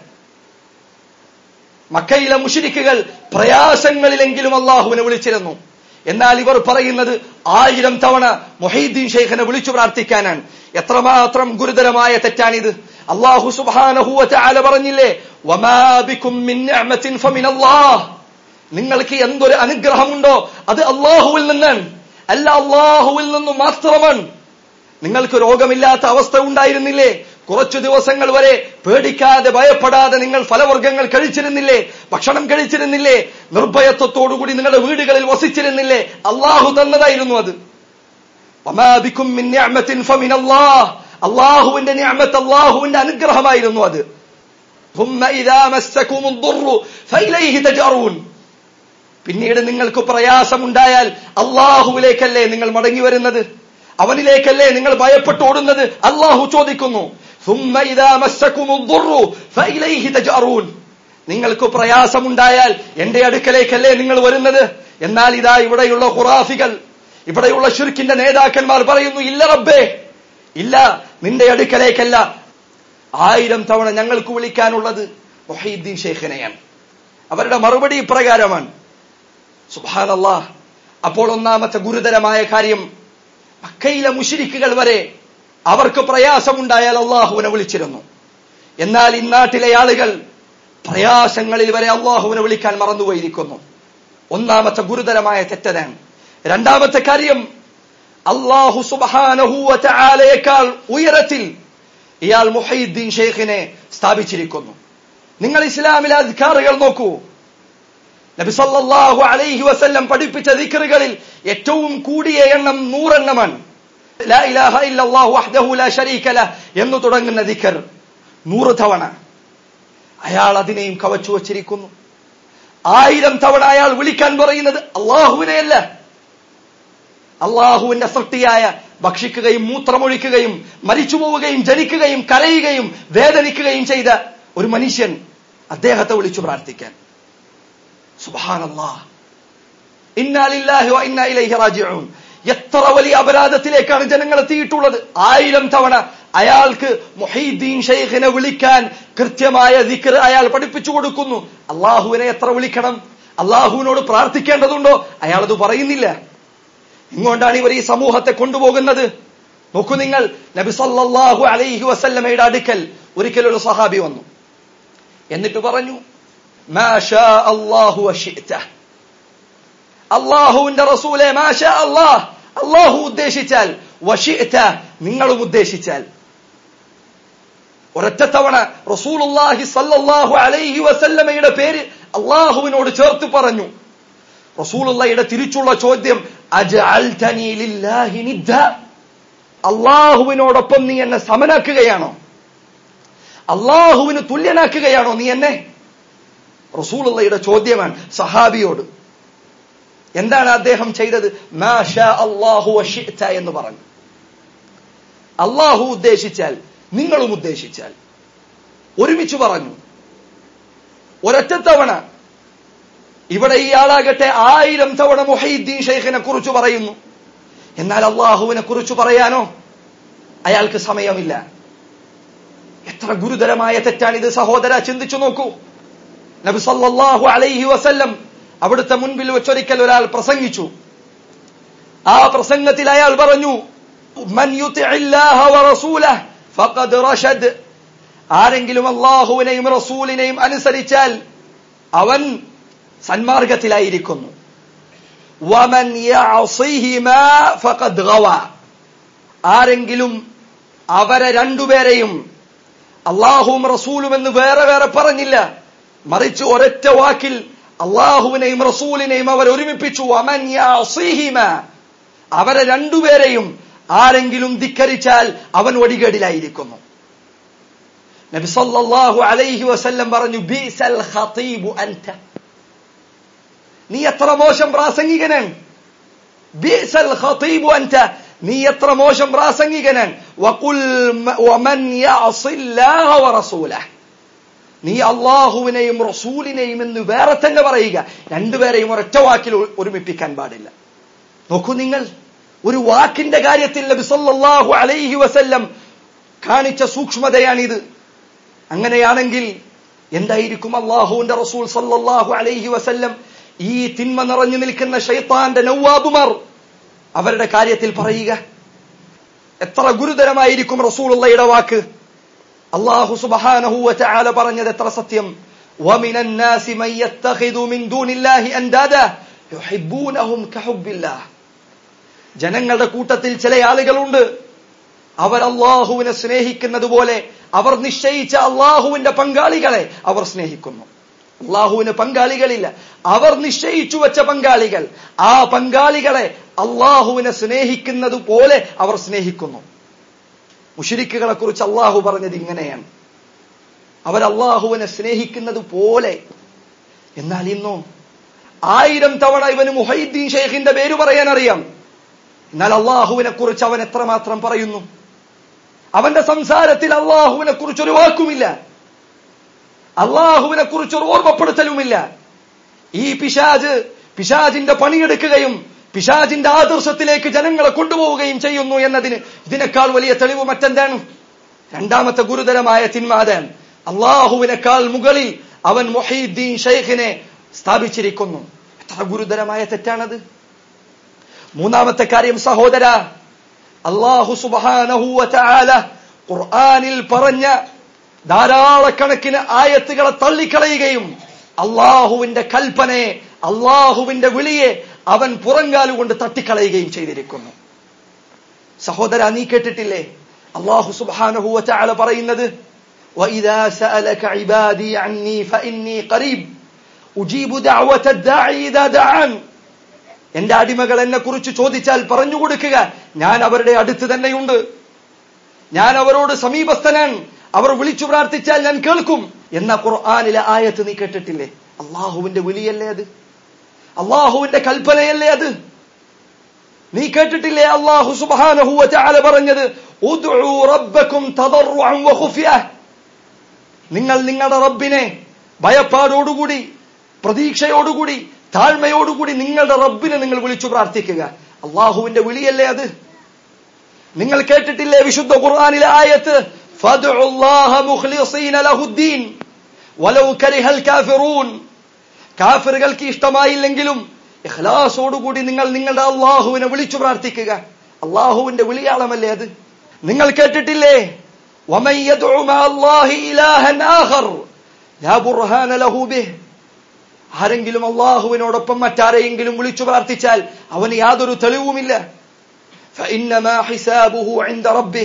മക്കയിലെ മുഷിരിക്കുകൾ പ്രയാസങ്ങളിലെങ്കിലും അള്ളാഹുവിനെ വിളിച്ചിരുന്നു എന്നാൽ ഇവർ പറയുന്നത് ആയിരം തവണ മൊഹീദ്ദീൻ ഷെയ്ഖിനെ വിളിച്ചു പ്രാർത്ഥിക്കാനാണ് എത്രമാത്രം ഗുരുതരമായ തെറ്റാണിത് അള്ളാഹു സുബാനഹുവ ചാല പറഞ്ഞില്ലേ വമാ ബികും മിൻ നിഅമത്തിൻ ഫമിനല്ലാഹ് നിങ്ങൾക്ക് എന്തൊരു അനുഗ്രഹമുണ്ടോ അത് അള്ളാഹുവിൽ നിന്നാണ് അല്ല അള്ളാഹുവിൽ നിന്നും മാത്രമാണ് നിങ്ങൾക്ക് രോഗമില്ലാത്ത അവസ്ഥ ഉണ്ടായിരുന്നില്ലേ കുറച്ചു ദിവസങ്ങൾ വരെ പേടിക്കാതെ ഭയപ്പെടാതെ നിങ്ങൾ ഫലവർഗ്ഗങ്ങൾ കഴിച്ചിരുന്നില്ലേ ഭക്ഷണം കഴിച്ചിരുന്നില്ലേ നിർഭയത്വത്തോടുകൂടി നിങ്ങളുടെ വീടുകളിൽ വസിച്ചിരുന്നില്ലേ അള്ളാഹു തന്നതായിരുന്നു അത് വമാ ബിക്കും മിൻ നിഅമത്തിൻ ഫമിൻ അല്ലാഹ് അല്ലാഹുവിന്റെ നിഅമത്ത് അല്ലാഹുവിന്റെ അനുഗ്രഹമായിരുന്നു അത് ثم إذا مسكم الضر فإليه تجأرون പിന്നീട് നിങ്ങൾക്ക് പ്രയാസമുണ്ടായാൽ അള്ളാഹുവിലേക്കല്ലേ നിങ്ങൾ മടങ്ങി വരുന്നത് അവനിലേക്കല്ലേ നിങ്ങൾ ഭയപ്പെട്ട് ഓടുന്നത് അള്ളാഹു ചോദിക്കുന്നു ثم إذا مسكم الضر فإليه تجأرون നിങ്ങൾക്ക് പ്രയാസമുണ്ടായാൽ എന്റെ അടുക്കലേക്കല്ലേ നിങ്ങൾ വരുന്നത് എന്നാൽ ഇതാ ഇവിടെയുള്ള ഖുറാഫികൾ ഇവിടെയുള്ള ഷിർക്കിന്റെ നേതാക്കന്മാർ പറയുന്നു ഇല്ല റബ്ബേ ഇല്ല നിന്റെ അടുക്കലേക്കല്ല ആയിരം തവണ ഞങ്ങൾക്ക് വിളിക്കാനുള്ളത് മൊഹീദ്ദീൻ ഷെയ്ഖിനെയാണ് അവരുടെ മറുപടി ഇപ്രകാരമാണ് സുബാനല്ലാ അപ്പോൾ ഒന്നാമത്തെ ഗുരുതരമായ കാര്യം മക്കയിലെ മുഷിരിക്കുകൾ വരെ അവർക്ക് പ്രയാസമുണ്ടായാൽ അള്ളാഹുവിനെ വിളിച്ചിരുന്നു എന്നാൽ ഇന്നാട്ടിലെ ആളുകൾ പ്രയാസങ്ങളിൽ വരെ അള്ളാഹുവിനെ വിളിക്കാൻ മറന്നുപോയിരിക്കുന്നു ഒന്നാമത്തെ ഗുരുതരമായ തെറ്റതാണ് രണ്ടാമത്തെ കാര്യം അള്ളാഹു സുബാനഹൂവലയേക്കാൾ ഉയരത്തിൽ ഇയാൾ മുഹീദ്ദീൻ ഷെയ്ഖിനെ സ്ഥാപിച്ചിരിക്കുന്നു നിങ്ങൾ ഇസ്ലാമിലെ അധികാറുകൾ നോക്കൂ നബി സല്ലല്ലാഹു അലൈഹി വസല്ലം പഠിപ്പിച്ച ദിക്റുകളിൽ ഏറ്റവും കൂടിയ എണ്ണം നൂറെണ്ണമാണ് ലാ ഇലാഹ ഇല്ലല്ലാഹു വഹ്ദഹു ലാ ശരീക ലഹ് എന്ന് തുടങ്ങുന്ന ദിക്ർ നൂറ് തവണ അയാൾ അതിനെയും കവച്ചു വച്ചിരിക്കുന്നു ആയിരം തവണ അയാൾ വിളിക്കാൻ പറയുന്നത് അള്ളാഹുവിനെയല്ല അള്ളാഹുവിന്റെ സൃഷ്ടിയായ ഭക്ഷിക്കുകയും മൂത്രമൊഴിക്കുകയും മരിച്ചു പോവുകയും ജനിക്കുകയും കരയുകയും വേദനിക്കുകയും ചെയ്ത ഒരു മനുഷ്യൻ അദ്ദേഹത്തെ വിളിച്ചു പ്രാർത്ഥിക്കാൻ സുബാനല്ലാ ഇന്നാലില്ലാഹി വ ഇന്നാ ഇലൈഹി റാജിഊൻ എത്ര വലിയ അപരാധത്തിലേക്കാണ് ജനങ്ങൾ എത്തിയിട്ടുള്ളത് ആയിരം തവണ അയാൾക്ക് മുഹീദ്ദീൻ ഷെയ്ഖിനെ വിളിക്കാൻ കൃത്യമായ ദിക്ർ അയാൾ പഠിപ്പിച്ചു കൊടുക്കുന്നു അള്ളാഹുവിനെ എത്ര വിളിക്കണം അള്ളാഹുവിനോട് പ്രാർത്ഥിക്കേണ്ടതുണ്ടോ അയാൾ അത് പറയുന്നില്ല ഇങ്ങോട്ടാണ് ഇവർ ഈ സമൂഹത്തെ കൊണ്ടുപോകുന്നത് നോക്കൂ നിങ്ങൾ നബി സല്ലല്ലാഹു അലൈഹി വസല്ലമയുടെ അടുക്കൽ ഒരിക്കൽ ഒരു സഹാബി വന്നു എന്നിട്ട് പറഞ്ഞു മാ ഷാ അല്ലാഹു വശിഅത അള്ളാഹുവിന്റെ റസൂലെ മാഷ അള്ളാഹ് അള്ളാഹു ഉദ്ദേശിച്ചാൽ വശിഅത നിങ്ങളും ഉദ്ദേശിച്ചാൽ ഒരൊറ്റ തവണ റസൂലുള്ളാഹി സല്ലല്ലാഹു അലൈഹി വസല്ലമയുടെ പേര് അള്ളാഹുവിനോട് ചേർത്ത് പറഞ്ഞു റസൂലുള്ളയുടെ തിരിച്ചുള്ള ചോദ്യം അജഅൽതനി ലില്ലാഹി നിദ്ദ അള്ളാഹുവിനോടൊപ്പം നീ എന്നെ സമനാക്കുകയാണോ അള്ളാഹുവിന് തുല്യനാക്കുകയാണോ നീ എന്നെ റസൂലുള്ളയുടെ ചോദ്യമാണ് സഹാബിയോട് എന്താണ് അദ്ദേഹം ചെയ്തത് മാഷ അള്ളാഹു വഷിഅത എന്ന് പറഞ്ഞു അള്ളാഹു ഉദ്ദേശിച്ചാൽ നിങ്ങളും ഉദ്ദേശിച്ചാൽ ഒരുമിച്ച് പറഞ്ഞു ഒരൊറ്റ തവണ ഇവിടെ ഇയാളാകട്ടെ ആയിരം തവണ മുഹീദ്ദീൻ ഷെയ്ഖിനെ കുറിച്ച് പറയുന്നു എന്നാൽ അള്ളാഹുവിനെ കുറിച്ച് പറയാനോ അയാൾക്ക് സമയമില്ല എത്ര ഗുരുതരമായ തെറ്റാണിത് സഹോദര ചിന്തിച്ചു നോക്കൂ നബി സല്ലല്ലാഹു അലൈഹി വസല്ലം അവിടുത്തെ മുൻപിൽ വെച്ചൊരിക്കൽ ഒരാൾ പ്രസംഗിച്ചു ആ പ്രസംഗത്തിൽ അയാൾ പറഞ്ഞു മൻ യുതിഇല്ലാഹ വറസൂലഹ് ഫഖദ് റഷദ് ആരെങ്കിലും അള്ളാഹുവിനെയും റസൂലിനെയും അനുസരിച്ചാൽ അവൻ സന്മാർഗത്തിലായിരിക്കുന്നു വമൻ യഅസിഹിമാ ഫഖദ് ഗവ ആരെങ്കിലും അവരെ രണ്ടുപേരെയും അള്ളാഹുവും റസൂലും എന്ന് വേറെ വേറെ പറഞ്ഞില്ല മറിച്ച് ഒരൊറ്റ വാക്കിൽ അള്ളാഹുവിനെയും റസൂലിനെയും അവർ ഒരുമിപ്പിച്ചു അമൻ യഅസിഹിമ അവരെ രണ്ടുപേരെയും ആരെങ്കിലും ധിക്കരിച്ചാൽ അവൻ ഒടികേടിലായിരിക്കുന്നു നബി സല്ലല്ലാഹു അലൈഹി വസല്ലം പറഞ്ഞു ബിസൽ ഖതീബു അൻത നീ എത്ര മോശം പ്രാസംഗികനാണ് ബിസൽ ഖതീബു അൻത നീ എത്ര മോശം പ്രാസംഗികനാണ് വഖുൽ വമൻ യഅസില്ലാഹ വറസൂലഹ് നീ അള്ളാഹുവിനെയും റസൂലിനെയും എന്ന് വേറെ തന്നെ പറയുക രണ്ടുപേരെയും ഒരൊറ്റ വാക്കിൽ ഒരുമിപ്പിക്കാൻ പാടില്ല നോക്കൂ നിങ്ങൾ ഒരു വാക്കിന്റെ കാര്യത്തിൽ നബി സല്ലല്ലാഹു അലൈഹി വസല്ലം കാണിച്ച സൂക്ഷ്മതയാണിത് അങ്ങനെയാണെങ്കിൽ എന്തായിരിക്കും അള്ളാഹുവിന്റെ റസൂൽ സല്ലല്ലാഹു അലൈഹി വസല്ലം ഈ തിന്മ നിറഞ്ഞു നിൽക്കുന്ന ഷൈത്താന്റെ നൗവാബുമാർ അവരുടെ കാര്യത്തിൽ പറയുക എത്ര ഗുരുതരമായിരിക്കും റസൂലുള്ളയുടെ വാക്ക് അള്ളാഹു സുബ്ഹാനഹു വതആല പറഞ്ഞത് എത്ര സത്യം ومن الناس من يتخذ من دون الله اندادا يحبونهم كحب الله ജനങ്ങളുടെ കൂട്ടത്തിൽ ചില ആളുകളുണ്ട് അവർ അള്ളാഹുവിനെ സ്നേഹിക്കുന്നത് പോലെ അവർ നിശ്ചയിച്ച അള്ളാഹുവിന്റെ പങ്കാളികളെ അവർ സ്നേഹിക്കുന്നു അള്ളാഹുവിന് പങ്കാളികളില്ല അവർ നിശ്ചയിച്ചു വെച്ച പങ്കാളികൾ ആ പങ്കാളികളെ അള്ളാഹുവിനെ സ്നേഹിക്കുന്നത് പോലെ അവർ സ്നേഹിക്കുന്നു മുഷിരിക്കുകളെ കുറിച്ച് അള്ളാഹു പറഞ്ഞത് ഇങ്ങനെയാണ് അവർ അള്ളാഹുവിനെ സ്നേഹിക്കുന്നത് പോലെ എന്നാൽ ഇന്നോ ആയിരം തവണ ഇവന് മുഹൈദ്ദീൻ ഷെയ്ഖിന്റെ പേര് പറയാൻ അറിയാം എന്നാൽ അള്ളാഹുവിനെ കുറിച്ച് അവൻ എത്രമാത്രം പറയുന്നു അവന്റെ സംസാരത്തിൽ അള്ളാഹുവിനെ കുറിച്ച് ഒരു വാക്കുമില്ല അള്ളാഹുവിനെ കുറിച്ച് ഒരു ഓർമ്മപ്പെടുത്തലുമില്ല ഈ പിശാജ് പിശാജിന്റെ പണിയെടുക്കുകയും പിശാജിന്റെ ആദർശത്തിലേക്ക് ജനങ്ങളെ കൊണ്ടുപോവുകയും ചെയ്യുന്നു എന്നതിന് ഇതിനേക്കാൾ വലിയ തെളിവ് മറ്റെന്താണ് രണ്ടാമത്തെ ഗുരുതരമായ തിന്മാതൻ അള്ളാഹുവിനേക്കാൾ മുകളിൽ അവൻ മൊഹീദ്ദീൻ ഷെയ്ഖിനെ സ്ഥാപിച്ചിരിക്കുന്നു എത്ര ഗുരുതരമായ തെറ്റാണത് മൂന്നാമത്തെ കാര്യം സഹോദര അള്ളാഹു സുബാനഹുവ ഖുർആനിൽ പറഞ്ഞ ധാരാളക്കണക്കിന് ആയത്തുകളെ തള്ളിക്കളയുകയും അള്ളാഹുവിന്റെ കൽപ്പനയെ അള്ളാഹുവിന്റെ വിളിയെ അവൻ പുറങ്കാലുകൊണ്ട് തട്ടിക്കളയുകയും ചെയ്തിരിക്കുന്നു സഹോദര നീ കേട്ടിട്ടില്ലേ അള്ളാഹു സുബാനഹുവ ചാല പറയുന്നത് وإذا سألك عبادي عني فإني قريب أجيب دعوة الداعي إذا دعان എന്റെ അടിമകൾ എന്നെ കുറിച്ച് ചോദിച്ചാൽ പറഞ്ഞു കൊടുക്കുക ഞാൻ അവരുടെ അടുത്ത് തന്നെയുണ്ട് ഞാൻ അവരോട് സമീപസ്ഥനാൻ അവർ വിളിച്ചു പ്രാർത്ഥിച്ചാൽ ഞാൻ കേൾക്കും എന്ന ഖുർആാനിലെ ആയത്ത് നീ കേട്ടിട്ടില്ലേ അള്ളാഹുവിന്റെ വിളിയല്ലേ അത് അള്ളാഹുവിന്റെ കൽപ്പനയല്ലേ അത് നീ കേട്ടിട്ടില്ലേ അള്ളാഹു സുബാനഹുവ ചാല പറഞ്ഞത് ഉദ്ഉ റബ്ബക്കും തദർറുഅൻ വഖുഫിയ നിങ്ങൾ നിങ്ങളുടെ റബ്ബിനെ ഭയപ്പാടോടുകൂടി പ്രതീക്ഷയോടുകൂടി താഴ്മയോടുകൂടി നിങ്ങളുടെ റബ്ബിനെ നിങ്ങൾ വിളിച്ചു പ്രാർത്ഥിക്കുക അള്ളാഹുവിന്റെ വിളിയല്ലേ അത് നിങ്ങൾ കേട്ടിട്ടില്ലേ വിശുദ്ധ ഖുർആനിലെ ആയത്ത് ഫദ്ഉല്ലാഹ മുഖ്ലിസീന ലഹുദ്ദീൻ വലൗ കരിഹൽ കാഫിറൂൻ കാഫിറുകൾക്ക് ഇഷ്ടമായില്ലെങ്കിലും ഇഖ്ലാസോടുകൂടി നിങ്ങൾ നിങ്ങളുടെ അള്ളാഹുവിനെ വിളിച്ചു പ്രാർത്ഥിക്കുക അള്ളാഹുവിന്റെ വിളിയാളമല്ലേ അത് നിങ്ങൾ കേട്ടിട്ടില്ലേ ومن يدعو مع الله إلها آخر لا برهان له به ആരെങ്കിലും അള്ളാഹുവിനോടൊപ്പം മറ്റാരെയെങ്കിലും വിളിച്ചു പ്രാർത്ഥിച്ചാൽ അവന് യാതൊരു തെളിവുമില്ല فإنما حسابه عند ربه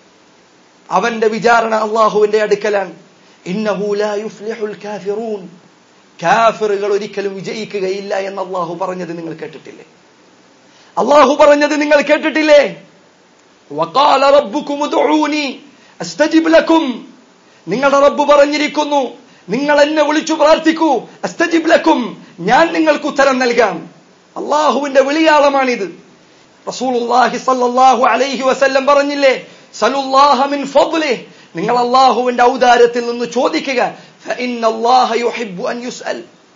അവന്റെ വിചാരണ അള്ളാഹുവിന്റെ അടുക്കലാണ് ഇന്നഹു ലാ യുഫ്ലിഹുൽ കാഫിറൂൻ കാഫിറുകൾ ഒരിക്കലും വിജയിക്കുകയില്ല എന്ന് അള്ളാഹു പറഞ്ഞത് നിങ്ങൾ കേട്ടിട്ടില്ലേ അള്ളാഹു പറഞ്ഞത് നിങ്ങൾ കേട്ടിട്ടില്ലേ വഖാല റബ്ബുക്കും ഉദ്ഉനി അസ്തജിബ് ലക്കും നിങ്ങളുടെ റബ്ബ് പറഞ്ഞിരിക്കുന്നു നിങ്ങൾ എന്നെ വിളിച്ചു പ്രാർത്ഥിക്കൂ അസ്തജിബ് ലക്കും ഞാൻ നിങ്ങൾക്ക് ഉത്തരം നൽകാം അള്ളാഹുവിന്റെ വിളിയാളമാണിത് റസൂലുള്ളാഹി സല്ലല്ലാഹു അലൈഹി വസല്ലം പറഞ്ഞില്ലേ സലുല്ലാഹ മിൻ ഫദ്ലിഹി നിങ്ങൾ അള്ളാഹുവിന്റെ ഔദാര്യത്തിൽ നിന്ന് ചോദിക്കുക فإن الله يحب أن يسأل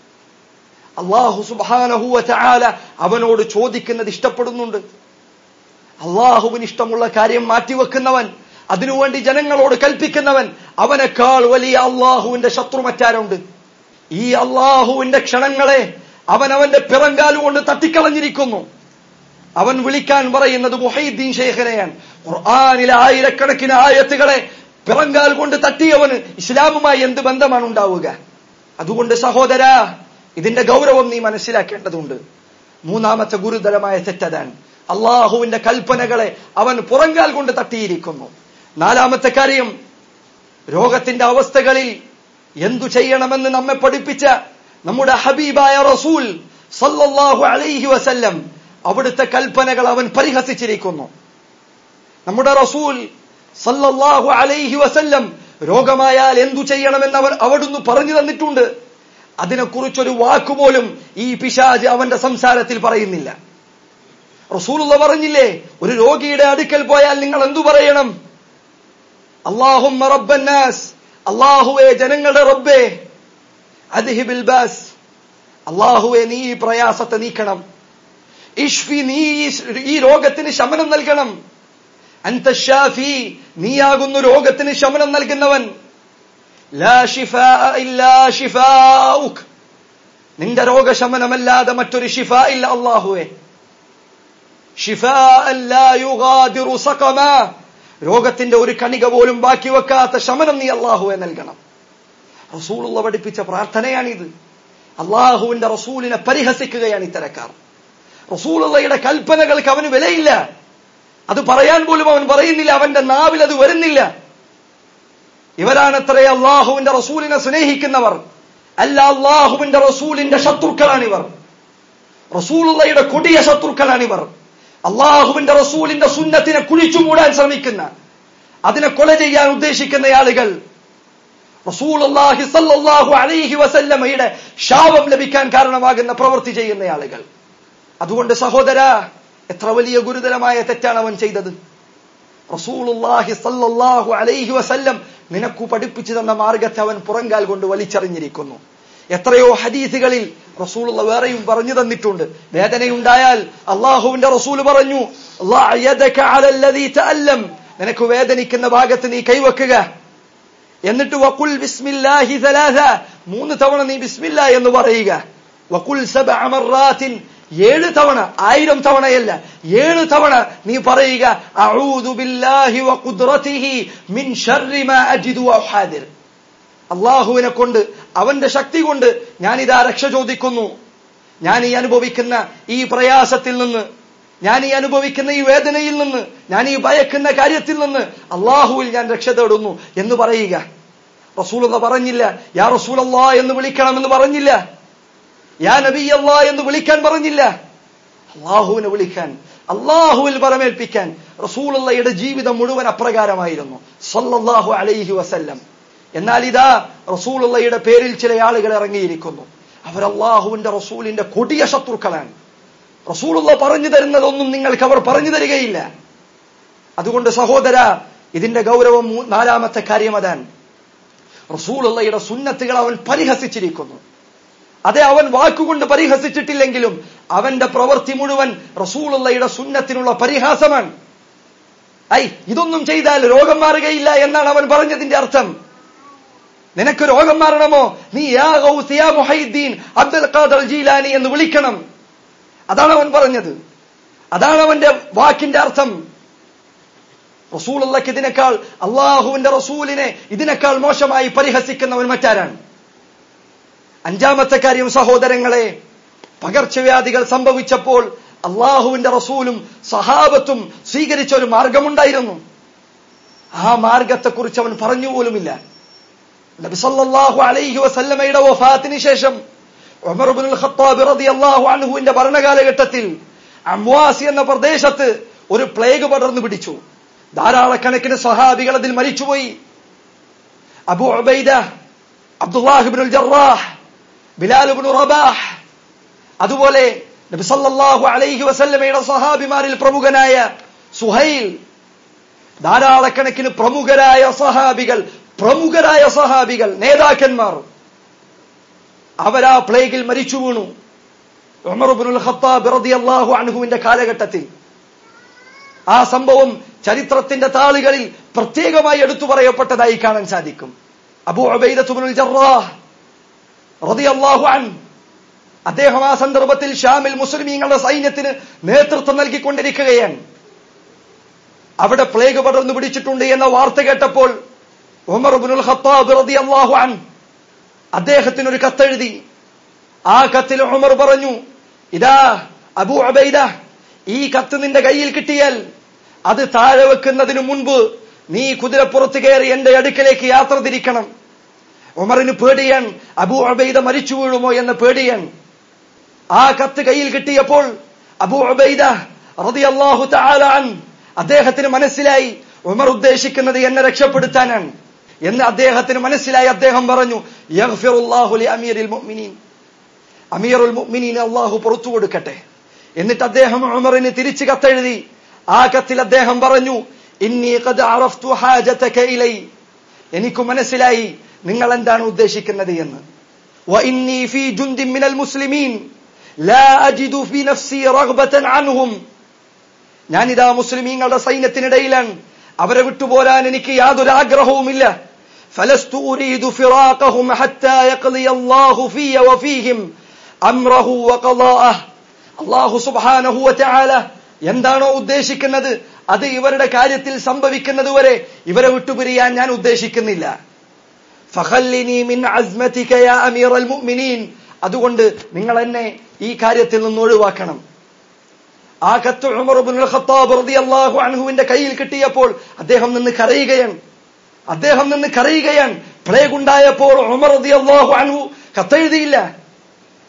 അള്ളാഹു സുബ്ഹാനഹു വതആല അവനോട് ചോദിക്കുന്നത് ഇഷ്ടപ്പെടുന്നുണ്ട് അള്ളാഹുവിന് ഇഷ്ടമുള്ള കാര്യം മാറ്റിവെക്കുന്നവൻ അതിനുവേണ്ടി ജനങ്ങളോട് കൽപ്പിക്കുന്നവൻ അവനേക്കാൾ വലിയ അള്ളാഹുവിന്റെ ശത്രു മറ്റാരുണ്ട് ഈ അള്ളാഹുവിന്റെ ക്ഷണങ്ങളെ അവൻ അവന്റെ പിറങ്കാലുകൊണ്ട് തട്ടിക്കളഞ്ഞിരിക്കുന്നു അവൻ വിളിക്കാൻ പറയുന്നത് മുഹൈദ്ദീൻ ഷെയ്ഖിനെയാണ് ഖുർആാനിലെ ആയിരക്കണക്കിന് ആയത്തുകളെ പിറങ്കാൽ കൊണ്ട് തട്ടിയവന് ഇസ്ലാമുമായി എന്ത് ബന്ധമാണ് ഉണ്ടാവുക അതുകൊണ്ട് സഹോദര ഇതിന്റെ ഗൗരവം നീ മനസ്സിലാക്കേണ്ടതുണ്ട് മൂന്നാമത്തെ ഗുരുതരമായ തെറ്റതാണ് അള്ളാഹുവിന്റെ കൽപ്പനകളെ അവൻ പുറങ്കാൽ കൊണ്ട് തട്ടിയിരിക്കുന്നു നാലാമത്തെ കാര്യം രോഗത്തിന്റെ അവസ്ഥകളിൽ എന്തു ചെയ്യണമെന്ന് നമ്മെ പഠിപ്പിച്ച നമ്മുടെ ഹബീബായ റസൂൽ സല്ലല്ലാഹു അലൈഹി വസല്ലം അവിടുത്തെ കൽപ്പനകൾ അവൻ പരിഹസിച്ചിരിക്കുന്നു നമ്മുടെ റസൂൽ സല്ലല്ലാഹു അലൈഹി വസല്ലം രോഗമായാൽ എന്തു ചെയ്യണമെന്ന് അവർ അവിടുന്ന് പറഞ്ഞു തന്നിട്ടുണ്ട് അതിനെക്കുറിച്ചൊരു വാക്കുപോലും ഈ പിശാജ് അവന്റെ സംസാരത്തിൽ പറയുന്നില്ല റസൂലുള്ള പറഞ്ഞില്ലേ ഒരു രോഗിയുടെ അടുക്കൽ പോയാൽ നിങ്ങൾ എന്തു പറയണം അള്ളാഹും റബ്ബന്നാസ് അള്ളാഹുവെ ജനങ്ങളുടെ റബ്ബേ അദ്ഹിബിൽ ബാസ് അള്ളാഹുവെ നീ ഈ പ്രയാസത്തെ നീക്കണം ഇഷ്ഫി നീ ഈ രോഗത്തിന് ശമനം നൽകണം അൻത ഷാഫി നീയാകുന്നു രോഗത്തിന് ശമനം നൽകുന്നവൻ ലാ ഷിഫാ ഇല്ലാ ഷിഫാഉക് നിന്റെ രോഗശമനമല്ലാതെ മറ്റൊരു ഷിഫ ഇല്ല അള്ളാഹുവെ ഷിഫാ ലാ യുഗാദിറു സഖമാ രോഗത്തിന്റെ ഒരു കണിക പോലും ബാക്കി വെക്കാത്ത ശമനം നീ അള്ളാഹുവെ നൽകണം റസൂലുള്ള പഠിപ്പിച്ച പ്രാർത്ഥനയാണിത് അള്ളാഹുവിന്റെ റസൂലിനെ പരിഹസിക്കുകയാണ് ഇത്തരക്കാർ റസൂലുള്ളയുടെ കൽപ്പനകൾക്ക് അവന് വിലയില്ല അത് പറയാൻ പോലും അവൻ പറയുന്നില്ല അവന്റെ നാവിൽ അത് വരുന്നില്ല ഇവരാണത്രേ അള്ളാഹുവിന്റെ റസൂലിനെ സ്നേഹിക്കുന്നവർ അല്ല അള്ളാഹുവിന്റെ റസൂലിന്റെ ശത്രുക്കളാണിവർ റസൂലുള്ളയുടെ കൊടിയ ശത്രുക്കളാണിവർ അള്ളാഹുവിന്റെ റസൂലിന്റെ സുന്നത്തിനെ കുഴിച്ചു മൂടാൻ ശ്രമിക്കുന്ന അതിനെ കൊല ചെയ്യാൻ ഉദ്ദേശിക്കുന്ന ആളുകൾ റസൂലുള്ളാഹി സല്ലല്ലാഹു അലൈഹി വസല്ലമയുടെ ശാപം ലഭിക്കാൻ കാരണമാകുന്ന പ്രവൃത്തി ചെയ്യുന്ന ആളുകൾ അതുകൊണ്ട് സഹോദര എത്ര വലിയ ഗുരുതരമായ തെറ്റാണ് അവൻ ചെയ്തത് റസൂലുള്ളാഹി സല്ലല്ലാഹു അലൈഹി വസല്ലം നിനക്കു പഠിപ്പിച്ചു തന്ന മാർഗത്തെ അവൻ പുറങ്കാൽ കൊണ്ട് വലിച്ചെറിഞ്ഞിരിക്കുന്നു എത്രയോ ഹദീസുകളിൽ റസൂലുള്ള വേറെയും പറഞ്ഞു തന്നിട്ടുണ്ട് വേദനയുണ്ടായാൽ അള്ളാഹുവിന്റെ റസൂൽ പറഞ്ഞു "ളഅ യദക അലല്ലദീ തഅല്ലം." നിനക്ക് വേദനിക്കുന്ന ഭാഗത്ത് നീ കൈവെക്കുക എന്നിട്ട് വക്കുൽ ബിസ്മില്ലാഹി സലാസ മൂന്ന് തവണ നീ ബിസ്മില്ല എന്ന് പറയുക വക്കുൽ സബഅ മർറാത്തിൻ ഏഴ് തവണ ആയിരം തവണയല്ല ഏഴ് തവണ നീ പറയുക അഊദു ബില്ലാഹി വഖുദ്റതിഹി മിൻ ശർരി മാ അജിദു വ ഉഹാദിർ അള്ളാഹുവിനെ കൊണ്ട് അവന്റെ ശക്തി കൊണ്ട് ഞാൻ ഇതാ രക്ഷ ചോദിക്കുന്നു ഞാൻ ഈ അനുഭവിക്കുന്ന ഈ പ്രയാസത്തിൽ നിന്ന് ഞാൻ ഈ അനുഭവിക്കുന്ന ഈ വേദനയിൽ നിന്ന് ഞാൻ ഈ ഭയക്കുന്ന കാര്യത്തിൽ നിന്ന് അള്ളാഹുവിൽ ഞാൻ രക്ഷ തേടുന്നു എന്ന് പറയുക റസൂൽ പറഞ്ഞില്ല യാ റസൂൽ എന്ന് വിളിക്കണമെന്ന് പറഞ്ഞില്ല യാ നബി അല്ലാ എന്ന് വിളിക്കാൻ പറഞ്ഞില്ല അള്ളാഹുവിനെ വിളിക്കാൻ അള്ളാഹുവിൽ പരമേൽപ്പിക്കാൻ റസൂലുള്ളയുടെ ജീവിതം മുഴുവൻ അപ്രകാരമായിരുന്നു സല്ലല്ലാഹു അലൈഹി വസല്ലം എന്നാൽ ഇതാ റസൂലുള്ളയുടെ പേരിൽ ചില ആളുകൾ ഇറങ്ങിയിരിക്കുന്നു അവർ അള്ളാഹുവിന്റെ റസൂലിന്റെ കൊടിയ ശത്രുക്കളാണ് റസൂലുള്ള പറഞ്ഞു തരുന്നതൊന്നും നിങ്ങൾക്ക് അവർ പറഞ്ഞു തരികയില്ല അതുകൊണ്ട് സഹോദര ഇതിന്റെ ഗൗരവം മൂ- നാലാമത്തെ കാര്യം അതാണ് റസൂലുള്ളയുടെ സുന്നത്തുകൾ അവൻ പരിഹസിച്ചിരിക്കുന്നു അതെ അവൻ വാക്കുകൊണ്ട് പരിഹസിച്ചിട്ടില്ലെങ്കിലും അവന്റെ പ്രവൃത്തി മുഴുവൻ റസൂലുള്ളയുടെ സുന്നത്തിനുള്ള പരിഹാസമാണ് ഐ ഇതൊന്നും ചെയ്താൽ രോഗം മാറുകയില്ല എന്നാണ് അവൻ പറഞ്ഞതിന്റെ അർത്ഥം നിനക്ക് രോഗം മാറണമോ നീ യാ ഗൗസ് യാ മുഹൈദ്ദീൻ അബ്ദുൽ ഖാദർ ജീലാനി എന്ന് വിളിക്കണം അതാണ് അവൻ പറഞ്ഞത് അതാണ് അവന്റെ വാക്കിന്റെ അർത്ഥം റസൂലുള്ളക്ക് ഇതിനേക്കാൾ അള്ളാഹുവിന്റെ റസൂലിനെ ഇതിനേക്കാൾ മോശമായി പരിഹസിക്കുന്നവൻ മറ്റാരാണ് അഞ്ചാമത്തെ കാര്യം സഹോദരങ്ങളെ പകർച്ചവ്യാധികൾ സംഭവിച്ചപ്പോൾ അള്ളാഹുവിന്റെ റസൂലും സഹാബത്തും സ്വീകരിച്ച ഒരു മാർഗമുണ്ടായിരുന്നു ആ മാർഗത്തെക്കുറിച്ച് അവൻ പറഞ്ഞു പോലുമില്ല നബി സല്ലല്ലാഹു അലൈഹി വസല്ലമയുടെ വഫാത്തിന് ശേഷം ഉമർ ഇബ്നുൽ ഖത്താബ് റളിയല്ലാഹു അൻഹുവിന്റെ ഭരണകാലഘട്ടത്തിൽ അംവാസി എന്ന പ്രദേശത്ത് ഒരു പ്ലേഗ് പടർന്നു പിടിച്ചു ധാരാളക്കണക്കിന് സഹാബികൾ അതിൽ മരിച്ചുപോയി അബു ഉബൈദ അബ്ദുല്ലാഹ് ഇബ്നുൽ ജറാഹ് ബിലാൽ ഇബ്നു റബാഹ് അതുപോലെ നബി സല്ലല്ലാഹു അലൈഹി വസല്ലമയുടെ സഹാബിമാരിൽ പ്രമുഖനായ സുഹൈൽ ധാരാളക്കണക്കിന് പ്രമുഖരായ സഹാബികൾ പ്രമുഖരായ സഹാബികൾ നേതാക്കന്മാർ അവരാ പ്ലേഗിൽ മരിച്ചു വീണു ഉമർ ഇബ്നുൽ ഖത്താബ് റളിയല്ലാഹു അൻഹുവിന്റെ കാലഘട്ടത്തിൽ ആ സംഭവം ചരിത്രത്തിന്റെ താളുകളിൽ പ്രത്യേകമായി എടുത്തു പറയപ്പെട്ടതായി കാണാൻ സാധിക്കും അബൂ ഉബൈദത്ത് ഇബ്നുൽ ജറാഹ് റളിയല്ലാഹു അൻഹു അദ്ദേഹം ആ സന്ദർഭത്തിൽ ഷാമിൽ മുസ്ലിമീങ്ങളുടെ സൈന്യത്തിന് നേതൃത്വം നൽകിക്കൊണ്ടിരിക്കുകയാണ് അവിടെ പ്ലേഗ് പടർന്നു പിടിച്ചിട്ടുണ്ട് എന്ന വാർത്ത കേട്ടപ്പോൾ ഉമർ ഇബ്നുൽ ഖത്താബ് റളിയല്ലാഹു അൻഹു അദ്ദേഹത്തിന് ഒരു കത്തെഴുതി ആ കത്തിൽ ഉമർ പറഞ്ഞു ഇതാ അബൂ ഉബൈദ ഈ കത്ത് നിന്റെ കയ്യിൽ കിട്ടിയാൽ അത് താഴെ വെക്കുന്നതിന് മുൻപ് നീ കുതിരപ്പുറത്ത് കയറി എന്റെ അടുക്കലേക്ക് യാത്ര തിരിക്കണം ഉമറിന് പേടിയാൻ അബൂ ഉബൈദ മരിച്ചു വീഴുമോ എന്ന പേടിയാൻ ആ കത്ത് കയ്യിൽ കിട്ടിയപ്പോൾ അബൂ ഉബൈദ റളിയല്ലാഹു തആല അൻ അദ്ദേഹത്തിന് മനസ്സിലായി ഉമർ ഉദ്ദേശിക്കുന്നത് എന്നെ രക്ഷപ്പെടുത്താനാണ് എന്ന് അദ്ദേഹത്തിന് മനസ്സിലായി അദ്ദേഹം പറഞ്ഞു യഗ്ഫിറുല്ലാഹു ലി അമീറിൽ മുഅ്മിനീൻ അമീറുൽ മുഅ്മിനീൻ അല്ലാഹു പുറത്തു കൊടുക്കട്ടെ എന്നിട്ട് അദ്ദേഹം ഉമറിന് തിരിച്ച് കത്തെഴുതി ആ കത്തിൽ അദ്ദേഹം പറഞ്ഞു ഇന്നി ഖദ് അറഫ്തു ഹാജതക ഇലൈ എനിക്ക് മനസ്സിലായി നിങ്ങൾ എന്താണ് ഉദ്ദേശിക്കുന്നത് എന്ന് وإني في جند من المسلمين لا أجد في نفسي رغبة عنهم ഞാനിതാ മുസ്ലിമീങ്ങളുടെ സൈന്യത്തിനിടയിലാണ് അവരെ വിട്ടുപോരാൻ എനിക്ക് യാതൊരു ആഗ്രഹവുമില്ല فلست أريد فراقهم حتى يقضي الله في وفيهم أمره وقضاءه അള്ളാഹു സുബ്ഹാനഹു വതആല എന്താണോ ഉദ്ദേശിക്കുന്നത് അത് ഇവരുടെ കാര്യത്തിൽ സംഭവിക്കുന്നത് വരെ ഇവരെ വിട്ടുപിരിയാൻ ഞാൻ ഉദ്ദേശിക്കുന്നില്ല ഫഖല്ലിനി മിൻ അസ്മതിക യാ അമീറൽ മുഅ്മിനീൻ അതുകൊണ്ട് നിങ്ങൾ എന്നെ ഈ കാര്യത്തിൽ നിന്ന് ഒഴിവാക്കണം ആ കത്ത് ഉമർ ഇബ്നുൽ ഖത്താബ് റളിയല്ലാഹു അൻഹുവിന്റെ കയ്യിൽ കിട്ടിയപ്പോൾ അദ്ദേഹം നിന്ന് കരയുകയാണ് അദ്ദേഹം നിന്ന് കരയുകയാണ് പ്ലേഗ് ഉണ്ടായപ്പോൾ ഉമർ റളിയല്ലാഹു അൻഹു കത്തെഴുതിയില്ല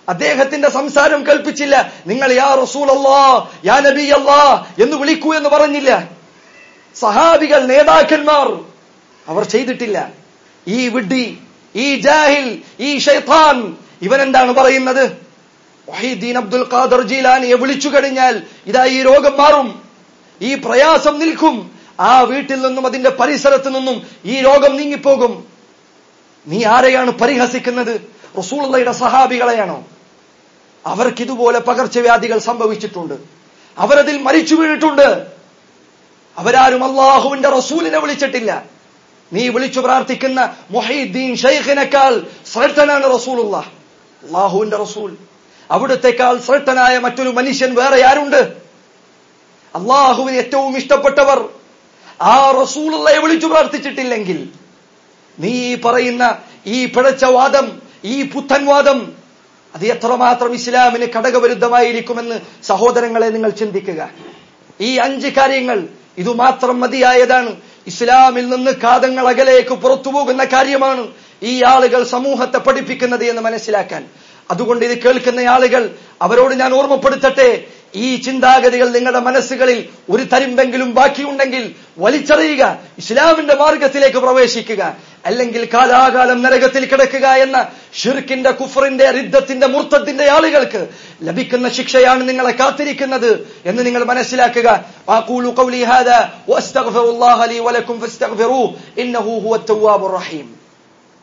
അദ്ദേഹത്തിന്റെ സംസാരം കേൾപ്പിച്ചില്ല നിങ്ങൾ യാ റസൂൽ യാ നബി അല്ലാ എന്ന് വിളിക്കൂ എന്ന് പറഞ്ഞില്ല സഹാബികൾ നേതാക്കന്മാർ അവർ ചെയ്തിട്ടില്ല ഈ വിഡ്ഢി ഈ ജാഹിൽ ഈ ഷൈത്താൻ ഇവൻ എന്താണ് പറയുന്നത് വഹീദ്ദീൻ അബ്ദുൽ ഖാദർ ജീലാനിയെ വിളിച്ചു കഴിഞ്ഞാൽ ഇതാ ഈ രോഗം മാറും ഈ പ്രയാസം നിൽക്കും ആ വീട്ടിൽ നിന്നും അതിന്റെ പരിസരത്ത് നിന്നും ഈ രോഗം നീങ്ങിപ്പോകും നീ ആരെയാണ് പരിഹസിക്കുന്നത് റസൂളുള്ളയുടെ സഹാബികളെയാണോ അവർക്ക് ഇതുപോലെ പകർച്ചവ്യാധികൾ സംഭവിച്ചിട്ടുണ്ട് അവരതിൽ മരിച്ചു വീണിട്ടുണ്ട് അവരാരും അള്ളാഹുവിന്റെ റസൂലിനെ വിളിച്ചിട്ടില്ല നീ വിളിച്ചു പ്രാർത്ഥിക്കുന്ന മൊഹീദ്ദീൻ ഷെയ്ഖിനേക്കാൾ ശ്രേഷ്ഠനാണ് റസൂലുള്ള അള്ളാഹുവിന്റെ റസൂൽ അവിടുത്തെക്കാൾ ശ്രേഷ്ഠനായ മറ്റൊരു മനുഷ്യൻ വേറെ ആരുണ്ട് അള്ളാഹുവിന് ഏറ്റവും ഇഷ്ടപ്പെട്ടവർ ആ റസൂലുള്ളയെ വിളിച്ചു പ്രാർത്ഥിച്ചിട്ടില്ലെങ്കിൽ നീ ഈ പറയുന്ന ഈ പിഴച്ച വാദം ഈ പുത്തൻ വാദം അത് എത്രമാത്രം ഇസ്ലാമിന് ഘടകവിരുദ്ധമായിരിക്കുമെന്ന് സഹോദരങ്ങളെ നിങ്ങൾ ചിന്തിക്കുക ഈ അഞ്ച് കാര്യങ്ങൾ ഇത് മാത്രം മതിയായതാണ് ഇസ്ലാമിൽ നിന്ന് കാതങ്ങൾ അകലേക്ക് പുറത്തു പോകുന്ന കാര്യമാണ് ഈ ആളുകൾ സമൂഹത്തെ പഠിപ്പിക്കുന്നത് എന്ന് മനസ്സിലാക്കാൻ അതുകൊണ്ട് ഇത് കേൾക്കുന്ന ആളുകൾ അവരോട് ഞാൻ ഓർമ്മപ്പെടുത്തട്ടെ ഈ ചിന്താഗതികൾ നിങ്ങളുടെ മനസ്സുകളിൽ ഒരു തരിമ്പെങ്കിലും ബാക്കിയുണ്ടെങ്കിൽ വലിച്ചെറിയുക ഇസ്ലാമിന്റെ മാർഗത്തിലേക്ക് പ്രവേശിക്കുക അല്ലെങ്കിൽ കാലാകാലം നരകത്തിൽ കിടക്കുക എന്ന ഷിർക്കിന്റെ കുഫറിന്റെ റിദ്ധത്തിന്റെ മുർത്തത്തിന്റെ ആളുകൾക്ക് ലഭിക്കുന്ന ശിക്ഷയാണ് നിങ്ങളെ കാത്തിരിക്കുന്നത് എന്ന് നിങ്ങൾ മനസ്സിലാക്കുക വാഖൂലു ഖൗലി ഹാദാ വഅസ്തഗ്ഫിറുല്ലാഹ ലീ വലക്കും ഫസ്തഗ്ഫിറൂഹു ഇന്നഹു ഹുവത് തവ്വാബുർ റഹീം